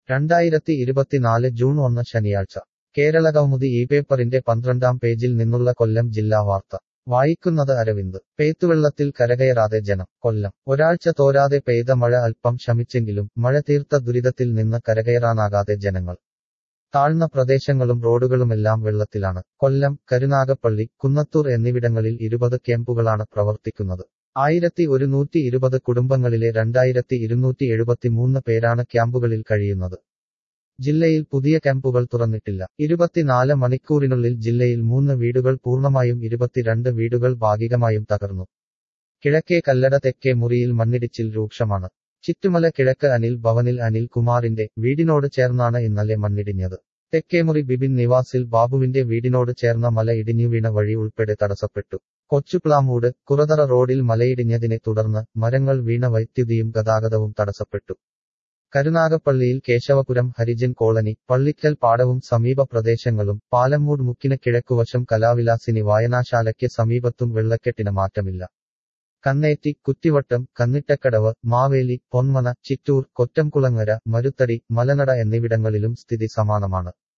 രണ്ടായിരത്തി ഇരുപത്തിനാല് ജൂൺ ഒന്ന് ശനിയാഴ്ച കേരളകൗമുദി ഈ പേപ്പറിന്റെ പന്ത്രണ്ടാം പേജിൽ നിന്നുള്ള കൊല്ലം ജില്ലാ വാർത്ത വായിക്കുന്നത് അരവിന്ദ് പെയ്ത്തുവെള്ളത്തിൽ കരകയറാതെ ജനം കൊല്ലം ഒരാഴ്ച തോരാതെ പെയ്ത മഴ അല്പം ശമിച്ചെങ്കിലും മഴ തീർത്ത ദുരിതത്തിൽ നിന്ന് കരകയറാനാകാതെ ജനങ്ങൾ താഴ്ന്ന പ്രദേശങ്ങളും റോഡുകളുമെല്ലാം വെള്ളത്തിലാണ് കൊല്ലം കരുനാഗപ്പള്ളി കുന്നത്തൂർ എന്നിവിടങ്ങളിൽ ഇരുപത് ക്യാമ്പുകളാണ് പ്രവർത്തിക്കുന്നത് ആയിരത്തി ഒരുന്നൂറ്റി ഇരുപത് കുടുംബങ്ങളിലെ രണ്ടായിരത്തി ഇരുന്നൂറ്റി എഴുപത്തിമൂന്ന് പേരാണ് ക്യാമ്പുകളിൽ കഴിയുന്നത് ജില്ലയിൽ പുതിയ ക്യാമ്പുകൾ തുറന്നിട്ടില്ല ഇരുപത്തിനാല് മണിക്കൂറിനുള്ളിൽ ജില്ലയിൽ മൂന്ന് വീടുകൾ പൂർണ്ണമായും ഇരുപത്തിരണ്ട് വീടുകൾ ഭാഗികമായും തകർന്നു കിഴക്കേ കല്ലട തെക്കേ മുറിയിൽ മണ്ണിടിച്ചിൽ രൂക്ഷമാണ് ചിറ്റുമല കിഴക്ക് അനിൽ ഭവനിൽ അനിൽ കുമാറിന്റെ വീടിനോട് ചേർന്നാണ് ഇന്നലെ മണ്ണിടിഞ്ഞത് തെക്കേമുറി ബിബിൻ നിവാസിൽ ബാബുവിന്റെ വീടിനോട് ചേർന്ന മല ഇടിഞ്ഞു വീണ വഴി ഉൾപ്പെടെ തടസ്സപ്പെട്ടു കൊച്ചുപ്ലാമൂട് കുറതറ റോഡിൽ മലയിടിഞ്ഞതിനെ തുടർന്ന് മരങ്ങൾ വീണ വൈദ്യുതിയും ഗതാഗതവും തടസ്സപ്പെട്ടു കരുനാഗപ്പള്ളിയിൽ കേശവപുരം ഹരിജൻ കോളനി പള്ളിക്കൽ പാടവും സമീപ പ്രദേശങ്ങളും പാലമ്മൂട് മുക്കിന് കിഴക്കുവശം കലാവിലാസിനി വായനാശാലയ്ക്ക് സമീപത്തും വെള്ളക്കെട്ടിന് മാറ്റമില്ല കന്നേറ്റി കുറ്റിവട്ടം കന്നിട്ടക്കടവ് മാവേലി പൊന്മന ചിറ്റൂർ കൊറ്റംകുളങ്ങര മരുത്തടി മലനട എന്നിവിടങ്ങളിലും സ്ഥിതി സമാനമാണ്